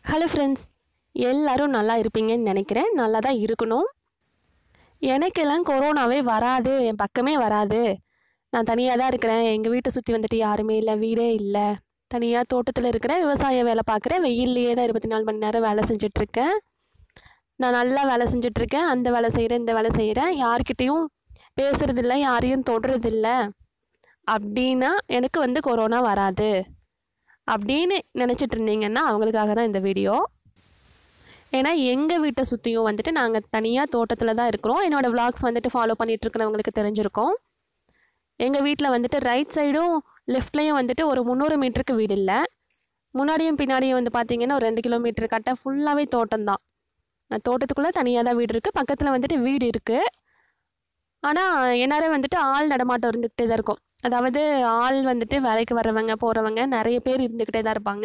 hello friends எல்லாரும் நல்லா இருப்பீங்கன்னு நினைக்கிறேன் நல்லா தான் இருக்கணும் எனக்கெல்லாம் கொரோனாவே வராது என் பக்கமே வராது நான் தனியாக தான் இருக்கிறேன் எங்கள் வீட்டை சுற்றி வந்துட்டு யாருமே இல்லை வீடே இல்லை தனியாக தோட்டத்தில் இருக்கிறேன் விவசாய வேலை பார்க்குறேன் வெயில்லையே தான் இருபத்தி நாலு மணி நேரம் வேலை செஞ்சிட்ருக்கேன் நான் நல்லா வேலை செஞ்சிட்ருக்கேன் அந்த வேலை செய்கிறேன் இந்த வேலை செய்கிறேன் யார்கிட்டேயும் பேசுறதில்ல யாரையும் தொடுறதில்ல அப்படின்னா எனக்கு வந்து கொரோனா வராது அப்படின்னு நினச்சிட்டு இருந்தீங்கன்னா அவங்களுக்காக தான் இந்த வீடியோ ஏன்னா எங்கள் வீட்டை சுற்றியும் வந்துட்டு நாங்கள் தனியாக தோட்டத்தில் தான் இருக்கிறோம் என்னோடய vlogs வந்துட்டு ஃபாலோ பண்ணிட்டு இருக்கிறவங்களுக்கு தெரிஞ்சிருக்கோம் எங்கள் வீட்டில் வந்துட்டு ரைட் சைடும் லெஃப்ட்லேயும் வந்துட்டு ஒரு முந்நூறு மீட்டருக்கு வீடு இல்லை முன்னாடியும் பின்னாடியும் வந்து பார்த்தீங்கன்னா ஒரு ரெண்டு கிலோமீட்டர் கட்ட ஃபுல்லாகவே தோட்டம் தான் தோட்டத்துக்குள்ளே தனியாக தான் வீடு இருக்குது பக்கத்தில் வந்துட்டு வீடு இருக்குது ஆனால் எந்நேரம் வந்துட்டு ஆள் நடமாட்டம் இருந்துக்கிட்டே தான் இருக்கும் அதாவது ஆள் வந்துட்டு வேலைக்கு வர்றவங்க போகிறவங்க நிறைய பேர் இருந்துக்கிட்டே தான் இருப்பாங்க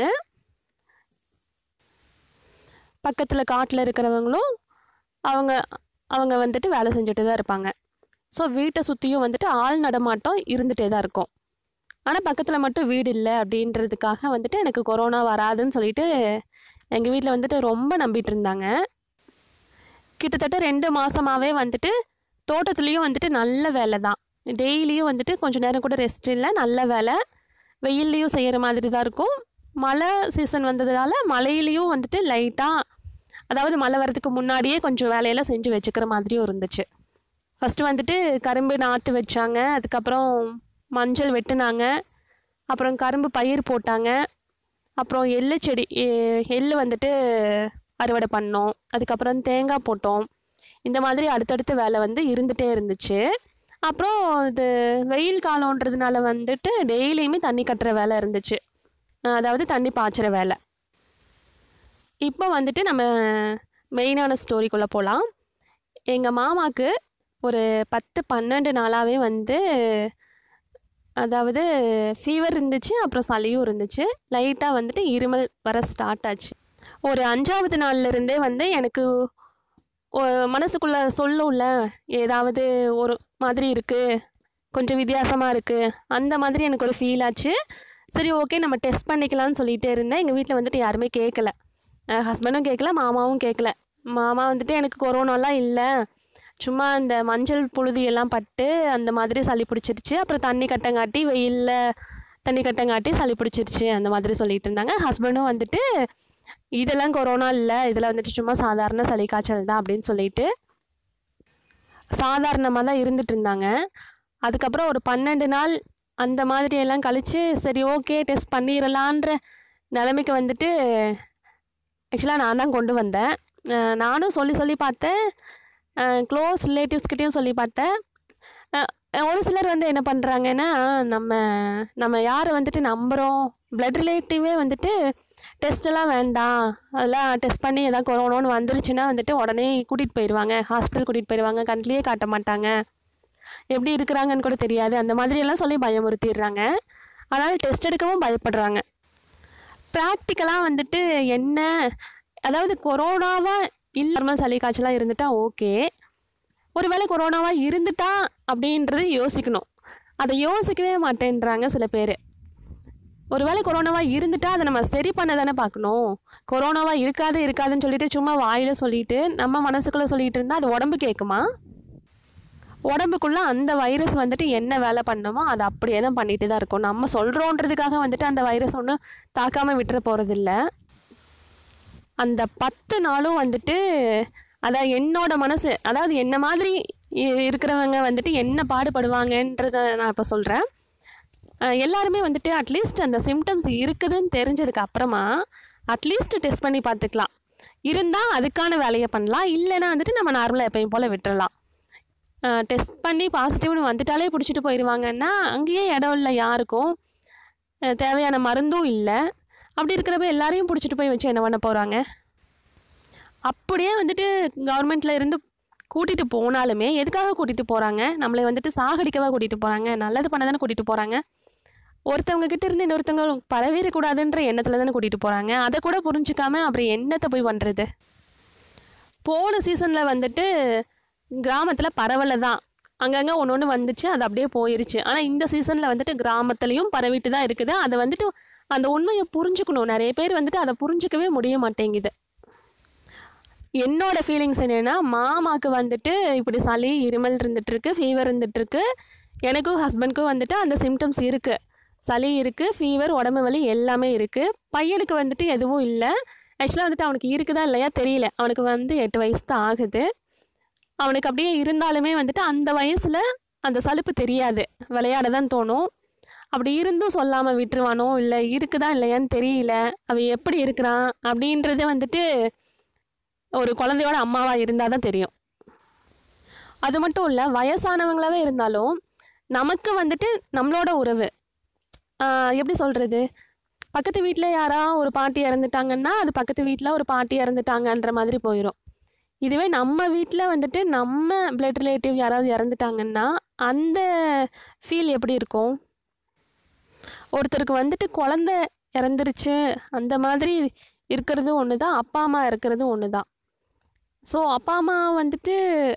பக்கத்தில் காட்டில் இருக்கிறவங்களும் அவங்க அவங்க வந்துட்டு வேலை செஞ்சுட்டு தான் இருப்பாங்க ஸோ வீட்டை சுற்றியும் வந்துட்டு ஆள் நடமாட்டம் இருந்துகிட்டே தான் இருக்கும் ஆனால் பக்கத்தில் மட்டும் வீடு இல்லை அப்படின்றதுக்காக வந்துட்டு எனக்கு கொரோனா வராதுன்னு சொல்லிட்டு எங்கள் வீட்டில் வந்துட்டு ரொம்ப நம்பிட்டு இருந்தாங்க கிட்டத்தட்ட ரெண்டு மாதமாகவே வந்துட்டு தோட்டத்துலேயும் வந்துட்டு நல்ல வேலை தான் டெய்லியும் வந்துட்டு கொஞ்சம் நேரம் கூட ரெஸ்ட் இல்லை நல்ல வேலை வெயில்லையும் செய்கிற மாதிரி தான் இருக்கும் மழை சீசன் வந்ததுனால மழையிலையும் வந்துட்டு லைட்டாக அதாவது மழை வர்றதுக்கு முன்னாடியே கொஞ்சம் வேலையெல்லாம் செஞ்சு வச்சுக்கிற மாதிரியும் இருந்துச்சு ஃபஸ்ட்டு வந்துட்டு கரும்பு நாற்று வச்சாங்க அதுக்கப்புறம் மஞ்சள் வெட்டுனாங்க அப்புறம் கரும்பு பயிர் போட்டாங்க அப்புறம் எள்ளு செடி எ- எள்ளு வந்துட்டு அறுவடை பண்ணோம் அதுக்கப்புறம் தேங்காய் போட்டோம் இந்த மாதிரி அடுத்தடுத்த வேலை வந்து இருந்துகிட்டே இருந்துச்சு அப்புறம் இது வெயில் காலம்ன்றதுனால வந்துட்டு டெய்லியுமே தண்ணி கட்டுற வேலை இருந்துச்சு அஹ் அதாவது தண்ணி பாய்ச்சுற வேலை இப்போ வந்துட்டு நம்ம மெயினான ஸ்டோரிக்குள்ளே போகலாம் எங்கள் மாமாவுக்கு ஒரு பத்து பன்னெண்டு நாளாகவே வந்து அதாவது ஃபீவர் இருந்துச்சு அப்புறம் சளியும் இருந்துச்சு லைட்டாக வந்துட்டு இருமல் வர ஸ்டார்ட் ஆச்சு ஒரு அஞ்சாவது நாள்ல இருந்தே வந்து எனக்கு ஒ- மனசுக்குள்ள சொல்லும்ல ஏதாவது ஒரு மாதிரி இருக்குது கொஞ்சம் வித்தியாசமாக இருக்குது அந்த மாதிரி எனக்கு ஒரு ஃபீல் ஆச்சு சரி ஓகே நம்ம டெஸ்ட் பண்ணிக்கலாம்னு சொல்லிகிட்டே இருந்தேன் எங்கள் வீட்டில் வந்துட்டு யாருமே கேட்கல ஹஸ்பண்டும் கேட்கல மாமாவும் கேட்கல மாமா வந்துட்டு எனக்கு கொரோனாலாம் இல்லை சும்மா இந்த மஞ்சள் புழுதி எல்லாம் பட்டு அந்த மாதிரி சளி பிடிச்சிருச்சு அப்புறம் தண்ணி கட்டங்காட்டி வெயிலில் தண்ணி கட்டங்காட்டி சளி பிடிச்சிருச்சு அந்த மாதிரி சொல்லிட்டு இருந்தாங்க ஹஸ்பண்டும் வந்துட்டு இதெல்லாம் கொரோனா இல்லை இதில் வந்துட்டு சும்மா சாதாரண சளி காய்ச்சல் தான் அப்படின்னு சொல்லிட்டு சாதாரணமாக தான் இருந்துட்டு இருந்தாங்க அதுக்கப்புறம் ஒரு பன்னெண்டு நாள் அந்த மாதிரி எல்லாம் கழித்து சரி ஓகே டெஸ்ட் பண்ணிடலான்ற நிலைமைக்கு வந்துட்டு ஆக்சுவலாக நான் தான் கொண்டு வந்தேன் அஹ் நானும் சொல்லி சொல்லி பார்த்தேன் க்ளோஸ் ரிலேட்டிவ்ஸ்கிட்டையும் சொல்லி பார்த்தேன் அஹ் ஒரு சிலர் வந்து என்ன பண்ணுறாங்கன்னா நம்ம நம்ம யாரை வந்துட்டு நம்புகிறோம் பிளட் ரிலேட்டிவே வந்துட்டு டெஸ்ட் எல்லாம் வேண்டாம் அதெல்லாம் டெஸ்ட் பண்ணி எதாவது கொரோனான்னு வந்துருச்சுன்னா வந்துட்டு உடனே கூட்டிகிட்டு போயிடுவாங்க ஹாஸ்பிட்டல் கூட்டிகிட்டு போயிடுவாங்க கண்ட்லேயே காட்ட மாட்டாங்க எப்படி இருக்கிறாங்கன்னு கூட தெரியாது அந்த மாதிரி எல்லாம் சொல்லி பயமுறுத்திடுறாங்க அதனால் டெஸ்ட் எடுக்கவும் பயப்படுறாங்க ப்ராக்டிக்கலாக வந்துட்டு என்ன அதாவது கொரோனாவாக இல்லாமல் சளி காய்ச்சலாக இருந்துட்டா ஓகே ஒருவேளை கொரோனாவாக இருந்துட்டா அப்படின்றது யோசிக்கணும் அதை யோசிக்கவே மாட்டேன்றாங்க சில பேர் ஒருவேளை கொரோனாவாக இருந்துட்டா அதை நம்ம சரி பண்ண தானே பார்க்கணும் கொரோனாவாக இருக்காது இருக்காதுன்னு சொல்லிட்டு சும்மா வாயில் சொல்லிட்டு நம்ம மனசுக்குள்ளே சொல்லிட்டு இருந்தால் அது உடம்பு கேட்குமா உடம்புக்குள்ளே அந்த வைரஸ் வந்துட்டு என்ன வேலை பண்ணுமோ அதை அப்படியே தான் பண்ணிட்டு தான் இருக்கும் நம்ம சொல்கிறோன்றதுக்காக வந்துட்டு அந்த வைரஸ் ஒன்றும் தாக்காமல் விட்டுற போகிறதில்ல அந்த பத்து நாளும் வந்துட்டு அதான் என்னோட மனசு அதாவது என்ன மாதிரி இ- இருக்கிறவங்க வந்துட்டு என்ன பாடுபடுவாங்கன்றத நான் இப்போ சொல்கிறேன் எல்லாருமே வந்துட்டு அட்லீஸ்ட் அந்த சிம்டம்ஸ் இருக்குதுன்னு தெரிஞ்சதுக்கு அப்புறமா அட்லீஸ்ட் டெஸ்ட் பண்ணி பார்த்துக்கலாம் இருந்தால் அதுக்கான வேலையை பண்ணலாம் இல்லைன்னா வந்துட்டு நம்ம நார்மலாக எப்பயும் போல் விட்டுறலாம் டெஸ்ட் பண்ணி பாசிட்டிவ்னு வந்துட்டாலே பிடிச்சிட்டு போயிடுவாங்கன்னா அங்கேயே இடம் இல்லை யாருக்கும் அஹ் தேவையான மருந்தும் இல்லை அப்படி இருக்கிறப்ப எல்லாரையும் பிடிச்சிட்டு போய் வச்சு என்ன பண்ண போகிறாங்க அப்படியே வந்துட்டு கவர்மெண்ட்ல இருந்து கூட்டிகிட்டு போனாலுமே எதுக்காக கூட்டிகிட்டு போகிறாங்க நம்மளை வந்துட்டு சாகடிக்கவா கூட்டிகிட்டு போகிறாங்க நல்லது பண்ண தானே கூட்டிகிட்டு போகிறாங்க ஒருத்தவங்க கிட்ட இருந்து இன்னொருத்தவங்க பரவிடக்கூடாதுன்ற எண்ணத்தில் தானே கூட்டிகிட்டு போகிறாங்க அதை கூட புரிஞ்சுக்காம அப்புறம் என்னத்தை போய் பண்ணுறது போன சீசனில் வந்துட்டு கிராமத்தில் பரவலை தான் அங்கங்கே ஒன்று ஒன்று வந்துச்சு அது அப்படியே போயிருச்சு ஆனால் இந்த சீசனில் வந்துட்டு கிராமத்துலேயும் பரவிட்டு தான் இருக்குது அதை வந்துட்டு அந்த உண்மையை புரிஞ்சுக்கணும் நிறைய பேர் வந்துட்டு அதை புரிஞ்சுக்கவே முடிய மாட்டேங்குது என்னோட ஃபீலிங்ஸ் என்னென்னா மாமாக்கு வந்துட்டு இப்படி சளி இருமல் இருந்துகிட்ருக்கு ஃபீவர் இருந்துகிட்ருக்கு எனக்கும் ஹஸ்பண்ட்க்கும் வந்துட்டு அந்த சிம்டம்ஸ் இருக்குது சளி இருக்குது ஃபீவர் உடம்பு வலி எல்லாமே இருக்குது பையனுக்கு வந்துட்டு எதுவும் இல்லை ஆக்சுவலாக வந்துட்டு அவனுக்கு இருக்குதா இல்லையா தெரியல அவனுக்கு வந்து எட்டு வயசு தான் ஆகுது அவனுக்கு அப்படியே இருந்தாலுமே வந்துட்டு அந்த வயசில் அந்த சலுப்பு தெரியாது விளையாட தான் தோணும் அப்படி இருந்தும் சொல்லாமல் விட்டுருவானோ இல்லை இருக்குதா இல்லையான்னு தெரியல அவன் எப்படி இருக்கிறான் அப்படின்றது வந்துட்டு ஒரு குழந்தையோட அம்மாவாக இருந்தால் தான் தெரியும் அது மட்டும் இல்லை வயசானவங்களாவே இருந்தாலும் நமக்கு வந்துட்டு நம்மளோட உறவு ஆஹ் எப்படி சொல்கிறது பக்கத்து வீட்டில் யாரா ஒரு பாட்டி இறந்துட்டாங்கன்னா அது பக்கத்து வீட்டில் ஒரு பாட்டி இறந்துட்டாங்கன்ற மாதிரி போயிடும் இதுவே நம்ம வீட்டில் வந்துட்டு நம்ம பிளட் ரிலேட்டிவ் யாராவது இறந்துட்டாங்கன்னா அந்த ஃபீல் எப்படி இருக்கும் ஒருத்தருக்கு வந்துட்டு குழந்த இறந்துருச்சு அந்த மாதிரி இருக்கிறது ஒன்று தான் அப்பா அம்மா இருக்கிறது ஒன்று தான் ஸோ அப்பா அம்மா வந்துட்டு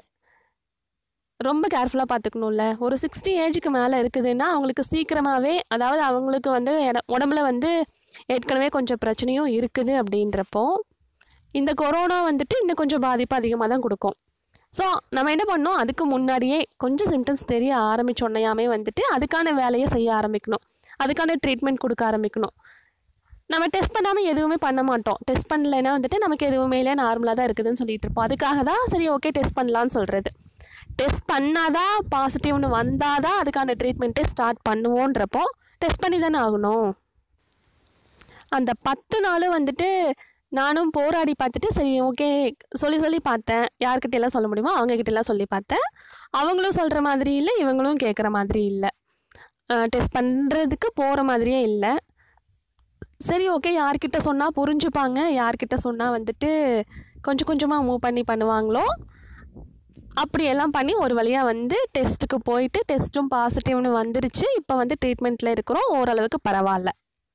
ரொம்ப கேர்ஃபுல்லாக பார்த்துக்கணும்ல ஒரு சிக்ஸ்டி ஏஜுக்கு மேலே இருக்குதுன்னா அவங்களுக்கு சீக்கிரமாகவே அதாவது அவங்களுக்கு வந்து எட உடம்புல வந்து ஏற்கனவே கொஞ்சம் பிரச்சனையும் இருக்குது அப்படின்றப்போ இந்த கொரோனா வந்துட்டு இன்னும் கொஞ்சம் பாதிப்பு அதிகமாக தான் கொடுக்கும் ஸோ நம்ம என்ன பண்ணோம் அதுக்கு முன்னாடியே கொஞ்சம் சிம்டம்ஸ் தெரிய ஆரம்பிச்சோன்னையாமே வந்துட்டு அதுக்கான வேலையை செய்ய ஆரம்பிக்கணும் அதுக்கான ட்ரீட்மெண்ட் கொடுக்க ஆரம்பிக்கணும் நம்ம டெஸ்ட் பண்ணாமல் எதுவுமே பண்ண மாட்டோம் டெஸ்ட் பண்ணலைன்னா வந்துட்டு நமக்கு எதுவுமே இல்லை நார்மலாக தான் இருக்குதுன்னு சொல்லிட்டு இருப்போம் அதுக்காக தான் சரி ஓகே டெஸ்ட் பண்ணலான்னு சொல்கிறது டெஸ்ட் பண்ணாதான் பாசிட்டிவ்னு வந்தால் தான் அதுக்கான ட்ரீட்மெண்ட்டே ஸ்டார்ட் பண்ணுவோன்றப்போ டெஸ்ட் பண்ணி தானே ஆகணும் அந்த பத்து நாள் வந்துட்டு நானும் போராடி பார்த்துட்டு சரி ஓகே சொல்லி சொல்லி பார்த்தேன் யார்கிட்ட எல்லாம் சொல்ல முடியுமோ அவங்க கிட்ட எல்லாம் சொல்லி பார்த்தேன் அவங்களும் சொல்கிற மாதிரி இல்லை இவங்களும் கேட்குற மாதிரி இல்லை டெஸ்ட் பண்ணுறதுக்கு போகிற மாதிரியே இல்லை சரி ஓகே யார்கிட்ட சொன்னால் புரிஞ்சுப்பாங்க யார்கிட்ட சொன்னால் வந்துட்டு கொஞ்சம் கொஞ்சமாக மூவ் பண்ணி பண்ணுவாங்களோ அப்படியெல்லாம் பண்ணி ஒரு வழியாக வந்து டெஸ்ட்டுக்கு போயிட்டு டெஸ்ட்டும் பாசிட்டிவ்னு வந்துருச்சு இப்போ வந்து ட்ரீட்மெண்ட்டில் இருக்கிறோம் ஓரளவுக்கு பரவாயில்ல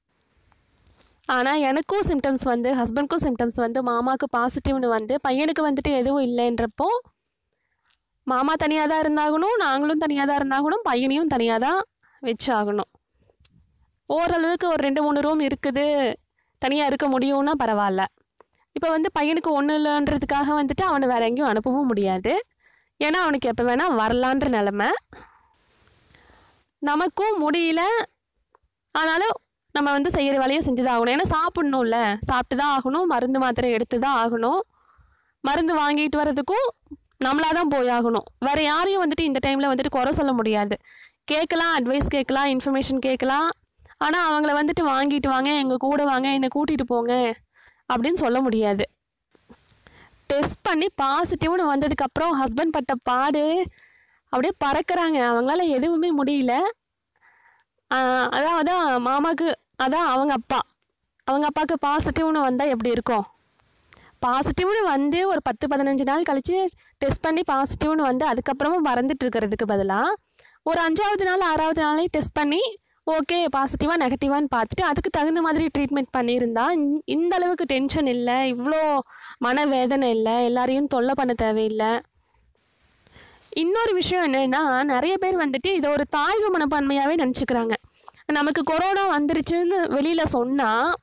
ஆனால் எனக்கும் சிம்டம்ஸ் வந்து ஹஸ்பண்ட்க்கும் சிம்டம்ஸ் வந்து மாமாவுக்கு பாசிட்டிவ்னு வந்து பையனுக்கு வந்துட்டு எதுவும் இல்லைன்றப்போ மாமா தனியாக தான் இருந்தாகணும் நாங்களும் தனியாக தான் இருந்தாகணும் பையனையும் தனியாக தான் வச்சாகணும் ஓரளவுக்கு ஒரு ரெண்டு மூணு ரூம் இருக்குது தனியாக இருக்க முடியும்னா பரவாயில்ல இப்போ வந்து பையனுக்கு ஒன்றும் இல்லைன்றதுக்காக வந்துட்டு அவனை வேற எங்கேயும் அனுப்பவும் முடியாது ஏன்னா அவனுக்கு எப்போ வேணால் வரலான்ற நிலமை நமக்கும் முடியல ஆனாலும் நம்ம வந்து செய்கிற வேலையை செஞ்சு தான் ஆகணும் ஏன்னா சாப்பிட்ணும்ல சாப்பிட்டு தான் ஆகணும் மருந்து மாத்திரை எடுத்து தான் ஆகணும் மருந்து வாங்கிட்டு வர்றதுக்கும் நம்மளாக தான் போய் ஆகணும் வேறு யாரையும் வந்துட்டு இந்த டைமில் வந்துட்டு குறை சொல்ல முடியாது கேட்கலாம் அட்வைஸ் கேட்கலாம் இன்ஃபர்மேஷன் கேட்கலாம் ஆனால் அவங்கள வந்துட்டு வாங்கிட்டு வாங்க எங்கள் கூட வாங்க என்னை கூட்டிகிட்டு போங்க அப்படின்னு சொல்ல முடியாது டெஸ்ட் பண்ணி பாசிட்டிவ்னு வந்ததுக்கப்புறம் ஹஸ்பண்ட் பட்ட பாடு அப்படியே பறக்கிறாங்க அவங்களால எதுவுமே முடியல ஆஹ் அதான் அதான் மாமாக்கு அதான் அவங்க அப்பா அவங்க அப்பாவுக்கு பாசிட்டிவ்னு வந்தால் எப்படி இருக்கும் பாசிட்டிவ்னு வந்து ஒரு பத்து பதினஞ்சு நாள் கழித்து டெஸ்ட் பண்ணி பாசிட்டிவ்னு வந்து அதுக்கப்புறமும் மறந்துட்டு இருக்கிறதுக்கு பதிலாக ஒரு அஞ்சாவது நாள் ஆறாவது நாளே டெஸ்ட் பண்ணி ஓகே பாசிட்டிவாக நெகட்டிவான்னு பார்த்துட்டு அதுக்கு தகுந்த மாதிரி ட்ரீட்மெண்ட் பண்ணியிருந்தா இந்த- இந்த அளவுக்கு டென்ஷன் இல்லை இவ்வளோ மனவேதனை இல்லை எல்லாரையும் தொல்லை பண்ண தேவையில்லை இன்னொரு விஷயம் என்னன்னா நிறைய பேர் வந்துட்டு இதை ஒரு தாழ்வு மனப்பான்மையாகவே நினச்சிக்கிறாங்க நமக்கு கொரோனா வந்துருச்சுன்னு வெளியில் சொன்னால்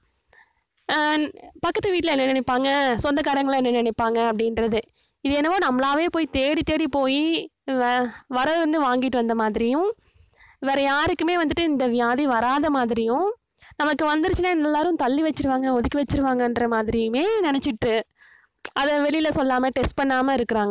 பக்கத்து வீட்டில் என்ன நினைப்பாங்க சொந்தக்காரங்களை என்ன நினைப்பாங்க அப்படின்றது இது என்னவோ நம்மளாவே போய் தேடி தேடி போய் வ வர வந்து வாங்கிட்டு வந்த மாதிரியும் வேற யாருக்குமே வந்துட்டு இந்த வியாதி வராத மாதிரியும் நமக்கு வந்துருச்சுன்னா எல்லாரும் தள்ளி வச்சிருவாங்க ஒதுக்கி வச்சிருவாங்கன்ற மாதிரியுமே நினச்சிட்டு அதை வெளியில் சொல்லாமல் டெஸ்ட் பண்ணாமல் இருக்கிறாங்க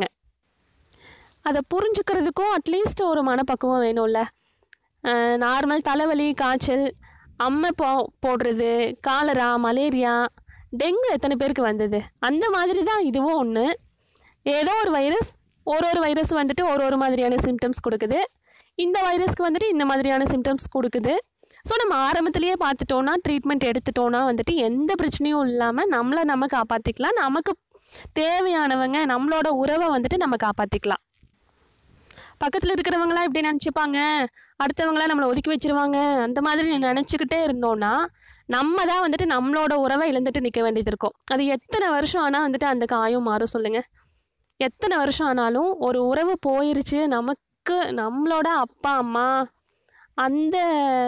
அதை புரிஞ்சுக்கிறதுக்கும் அட்லீஸ்ட் ஒரு மனப்பக்குவம் வேணும்ல நார்மல் தலைவலி காய்ச்சல் அம்மை போ போடுறது காலரா மலேரியா டெங்கு எத்தனை பேருக்கு வந்தது அந்த மாதிரி தான் இதுவும் ஒன்று ஏதோ ஒரு வைரஸ் ஒரு ஒரு வைரஸ் வந்துட்டு ஒரு ஒரு மாதிரியான சிம்டம்ஸ் கொடுக்குது இந்த வைரஸ்க்கு வந்துட்டு இந்த மாதிரியான சிம்டம்ஸ் கொடுக்குது ஸோ நம்ம ஆரம்பத்திலேயே பார்த்துட்டோன்னா ட்ரீட்மெண்ட் எடுத்துட்டோன்னா வந்துட்டு எந்த பிரச்சனையும் இல்லாமல் நம்மளை நம்ம காப்பாற்றிக்கலாம் நமக்கு தேவையானவங்க நம்மளோட உறவை வந்துட்டு நம்ம காப்பாற்றிக்கலாம் பக்கத்தில் இருக்கிறவங்களாம் இப்படி நினச்சிப்பாங்க அடுத்தவங்களாம் நம்மளை ஒதுக்கி வச்சிருவாங்க அந்த மாதிரி நினச்சிக்கிட்டே இருந்தோன்னா நம்ம தான் வந்துட்டு நம்மளோட உறவை இழந்துட்டு நிற்க வேண்டியது இருக்கும் அது எத்தனை வருஷம் ஆனால் வந்துட்டு அந்த காயம் மாறும் சொல்லுங்க எத்தனை வருஷம் ஆனாலும் ஒரு உறவு போயிருச்சு நமக்கு நம்மளோட அப்பா அம்மா அந்த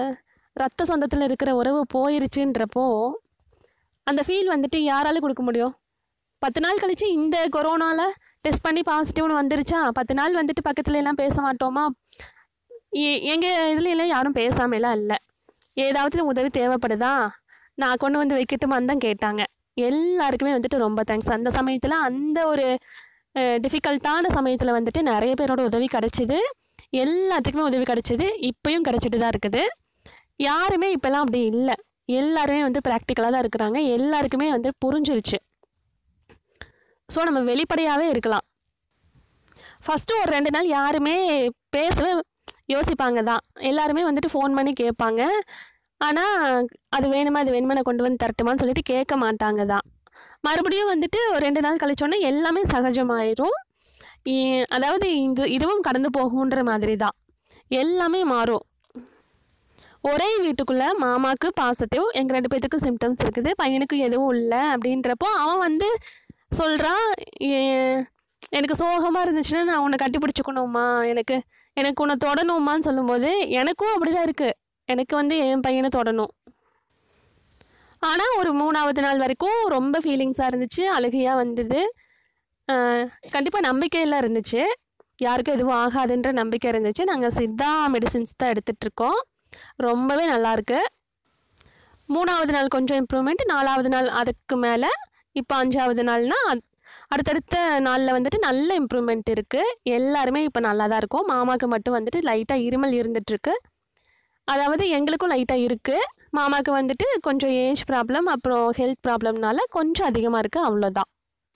ரத்த சொந்தத்தில் இருக்கிற உறவு போயிருச்சுன்றப்போ அந்த ஃபீல் வந்துட்டு யாரால கொடுக்க முடியும் பத்து நாள் கழிச்சு இந்த கொரோனாவில் டெஸ்ட் பண்ணி பாசிட்டிவ்னு வந்துருச்சா பத்து நாள் வந்துட்டு பக்கத்துல எல்லாம் பேச மாட்டோமா எ- எங்க இதுல எல்லாம் யாரும் பேசாம எல்லாம் இல்லை ஏதாவது உதவி தேவைப்படுதா நான் கொண்டு வந்து வைக்கட்டுமான்னு தான் கேட்டாங்க எல்லாருக்குமே வந்துட்டு ரொம்ப தேங்க்ஸ் அந்த சமயத்தில் அந்த ஒரு டிஃபிகல்ட்டான சமயத்தில் வந்துட்டு நிறைய பேரோட உதவி கிடைச்சிது எல்லாத்துக்குமே உதவி கிடைச்சிது இப்பயும் கிடைச்சிட்டு தான் இருக்குது யாருமே இப்போல்லாம் அப்படி இல்லை எல்லாருமே வந்து ப்ராக்டிக்கலாக தான் இருக்கிறாங்க எல்லாருக்குமே வந்து புரிஞ்சிருச்சு ஸோ நம்ம வெளிப்படையாகவே இருக்கலாம் ஃபஸ்ட்டு ஒரு ரெண்டு நாள் யாருமே பேசவே யோசிப்பாங்க தான் எல்லாருமே வந்துட்டு ஃபோன் பண்ணி கேட்பாங்க ஆனால் அது வேணுமா அது வேணுமா நான் கொண்டு வந்து தரட்டுமான்னு சொல்லிட்டு கேட்க மாட்டாங்க தான் மறுபடியும் வந்துட்டு ஒரு ரெண்டு நாள் கழிச்சோன்னே எல்லாமே சகஜமாயிரும் இ- அதாவது இது இதுவும் கடந்து போகுன்ற மாதிரி தான் எல்லாமே மாறும் ஒரே வீட்டுக்குள்ளே மாமாக்கு பாசிட்டிவ் எங்கள் ரெண்டு பேத்துக்கும் சிம்டம்ஸ் இருக்குது பையனுக்கு எதுவும் இல்லை அப்படின்றப்போ அவன் வந்து சொல்கிறான் எனக்கு சோகமாக இருந்துச்சுன்னா நான் உன்னை கட்டி பிடிச்சிக்கணுமா எனக்கு எனக்கு உன்னை தொடணுமான்னு சொல்லும்போது எனக்கும் அப்படிதான் இருக்குது எனக்கு வந்து என் பையனை தொடணும் ஆனால் ஒரு மூணாவது நாள் வரைக்கும் ரொம்ப ஃபீலிங்ஸாக இருந்துச்சு அழுகையாக வந்தது கண்டிப்பாக நம்பிக்கையெல்லாம் இருந்துச்சு யாருக்கும் எதுவும் ஆகாதுன்ற நம்பிக்கை இருந்துச்சு நாங்கள் சித்தா மெடிசின்ஸ் தான் எடுத்துட்ருக்கோம் ரொம்பவே நல்லாயிருக்கு மூணாவது நாள் கொஞ்சம் இம்ப்ரூவ்மெண்ட் நாலாவது நாள் அதுக்கு மேலே இப்போ அஞ்சாவது நாள்னா அத்- அடுத்தடுத்த நாளில் வந்துட்டு நல்ல இம்ப்ரூவ்மெண்ட் இருக்குது எல்லாருமே இப்போ நல்லா தான் இருக்கும் மாமாவுக்கு மட்டும் வந்துட்டு லைட்டாக இருமல் இருந்துகிட்ருக்கு அதாவது எங்களுக்கும் லைட்டாக இருக்குது மாமாவுக்கு வந்துட்டு கொஞ்சம் ஏஜ் ப்ராப்ளம் அப்புறம் ஹெல்த் ப்ராப்ளம்னால கொஞ்சம் அதிகமாக இருக்குது அவ்வளோதான்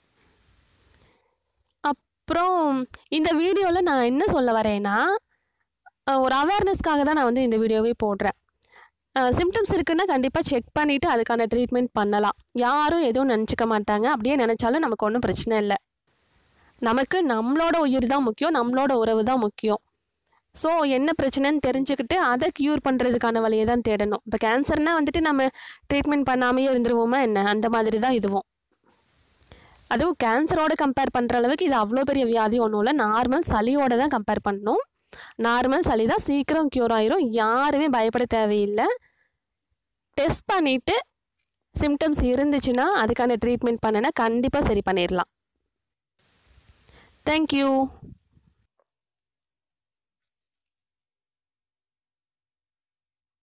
அப்புறம் இந்த வீடியோவில் நான் என்ன சொல்ல வரேன்னா அஹ், ஒரு அவேர்னஸ்க்காக தான் நான் வந்து இந்த வீடியோவே போடுறேன் சிம்டம்ஸ் இருக்குன்னா கண்டிப்பாக செக் பண்ணிவிட்டு அதுக்கான ட்ரீட்மெண்ட் பண்ணலாம் யாரும் எதுவும் நினச்சிக்க மாட்டாங்க அப்படியே நினச்சாலும் நமக்கு ஒன்றும் பிரச்சனை இல்லை நமக்கு நம்மளோட உயிர் தான் முக்கியம் நம்மளோட உறவு தான் முக்கியம் ஸோ என்ன பிரச்சனைன்னு தெரிஞ்சுக்கிட்டு அதை க்யூர் பண்ணுறதுக்கான வழியை தான் தேடணும் இப்போ கேன்சர்னால் வந்துட்டு நம்ம ட்ரீட்மெண்ட் பண்ணாமையே இருந்துருவோமா என்ன அந்த மாதிரி தான் இதுவும் அதுவும் கேன்சரோட கம்பேர் பண்ணுற அளவுக்கு இது அவ்வளோ பெரிய வியாதி ஒன்றும் இல்லை நார்மல் சளியோட தான் கம்பேர் பண்ணணும் நார்மல் சளி தான் சீக்கிரம் க்யூர் ஆயிரும் யாருமே பயப்பட தேவையில்லை டெஸ்ட் பண்ணிவிட்டு சிம்டம்ஸ் இருந்துச்சுன்னா அதுக்கான ட்ரீட்மெண்ட் பண்ணினா கண்டிப்பாக சரி பண்ணிடலாம் தேங்க்யூ